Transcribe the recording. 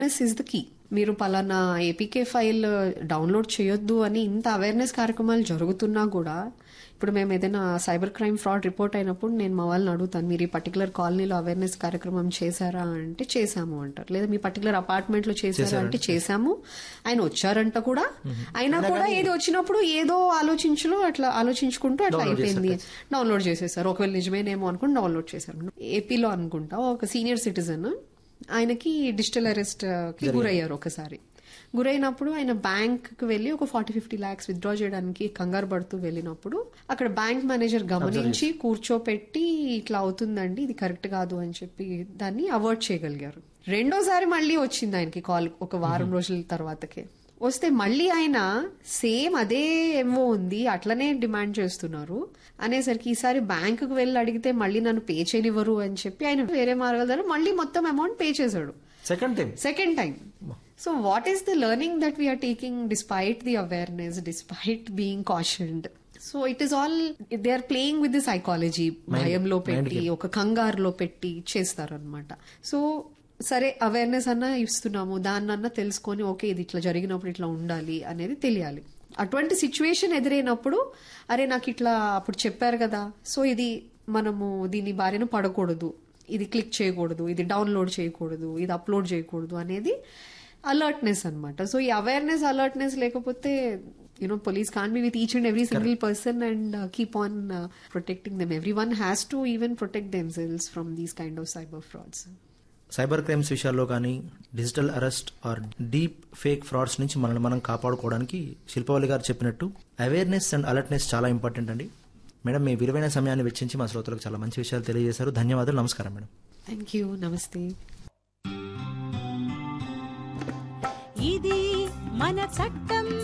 is the key మీరు పలానా APK file download చేయొద్దు అని ఇంత అవేర్నెస్ కార్యక్రమాలు జరుగుతున్నా కూడా ఇప్పుడు మేము ఏదైనా సైబర్ క్రైమ్ ఫ్రాడ్ రిపోర్ట్ అయినప్పుడు నేను మా వాళ్ళని అడుగుతాను మీరు ఈ పర్టికులర్ కాలనీలో అవేర్నెస్ కార్యక్రమం చేశారా అంటే చేశాము అంటారు లేదా మీ పర్టికులర్ అపార్ట్మెంట్ లో చేశారా అంటే చేశాము ఆయన వచ్చారంట కూడా అయినా కూడా ఏది వచ్చినప్పుడు ఏదో ఆలోచించులో అట్లా ఆలోచించుకుంటూ అట్లా అయిపోయింది డౌన్లోడ్ చేసేసారు ఒకవేళ నిజమేనేమో అనుకుని డౌన్లోడ్ చేశారు ఏపీలో అనుకుంటా ఒక సీనియర్ సిటిజన్ ఆయనకి డిజిటల్ అరెస్ట్ కి గురయ్యారు ఒకసారి గురైనప్పుడు ఆయన బ్యాంక్ కి వెళ్లి ఒక ఫార్టీ ఫిఫ్టీ లాక్స్ విత్డ్రా చేయడానికి కంగారు పడుతూ వెళ్ళినప్పుడు అక్కడ బ్యాంక్ మేనేజర్ గమనించి కూర్చోపెట్టి ఇట్లా అవుతుందండి ఇది కరెక్ట్ కాదు అని చెప్పి దాన్ని అవాయిడ్ చేయగలిగారు రెండోసారి మళ్ళీ వచ్చింది ఆయనకి కాల్ ఒక వారం రోజుల తర్వాతకే వస్తే మళ్ళీ ఆయన సేమ్ అదే ఏమో ఉంది అట్లనే డిమాండ్ చేస్తున్నారు అనేసరికి ఈసారి బ్యాంకుకు వెళ్ళి అడిగితే మళ్ళీ నన్ను పే చేయనివ్వరు అని చెప్పి ఆయన వేరే మార్గాల ద్వారా మళ్ళీ మొత్తం అమౌంట్ పే చేశాడు second time second time so what is the learning that we are taking despite the awareness despite being cautioned so it is all they are playing with the psychology భయంలో పెట్టి ఒక కంగారులో పెట్టి చేస్తారు అనమాట సో సరే awareness అన్నా ఇస్తున్నాము దాన్నన్నా తెలుసుకొని ఓకే ఇది ఇట్లా జరిగినప్పుడు ఇట్లా ఉండాలి అనేది తెలియాలి అటువంటి సిచ్యువేషన్ ఎదురైనప్పుడు అరే నాకు ఇట్లా అప్పుడు చెప్పారు కదా సో ఇది మనము దీని బారిన పడకూడదు ఇది క్లిక్ చేయకూడదు ఇది డౌన్లోడ్ చేయకూడదు ఇది అప్లోడ్ చేయకూడదు అనేది అలర్ట్నెస్ అనమాట సో ఈ అవేర్నెస్ అలర్ట్నెస్ లేకపోతే you know police can be with each and every single person and keep on protecting them every one has to even protect themselves from these kind of cyber frauds cyber crimes విషయాల్లో కానీ digital arrest or deep fake frauds నుంచి మనల్ని మనం కాపాడుకోవడానికి శిల్పవల్లి గారు చెప్పినట్టు awareness and alertness చాలా important అండి madam మీ విలువైన సమయాన్ని వెచ్చించి మా శ్రోతలకు చాలా మంచి విషయాలు తెలియజేశారు ధన్యవాదాలు నమస్కారం మేడం థ్యాంక్ యూ నమస్తే ఇది మన చట్టం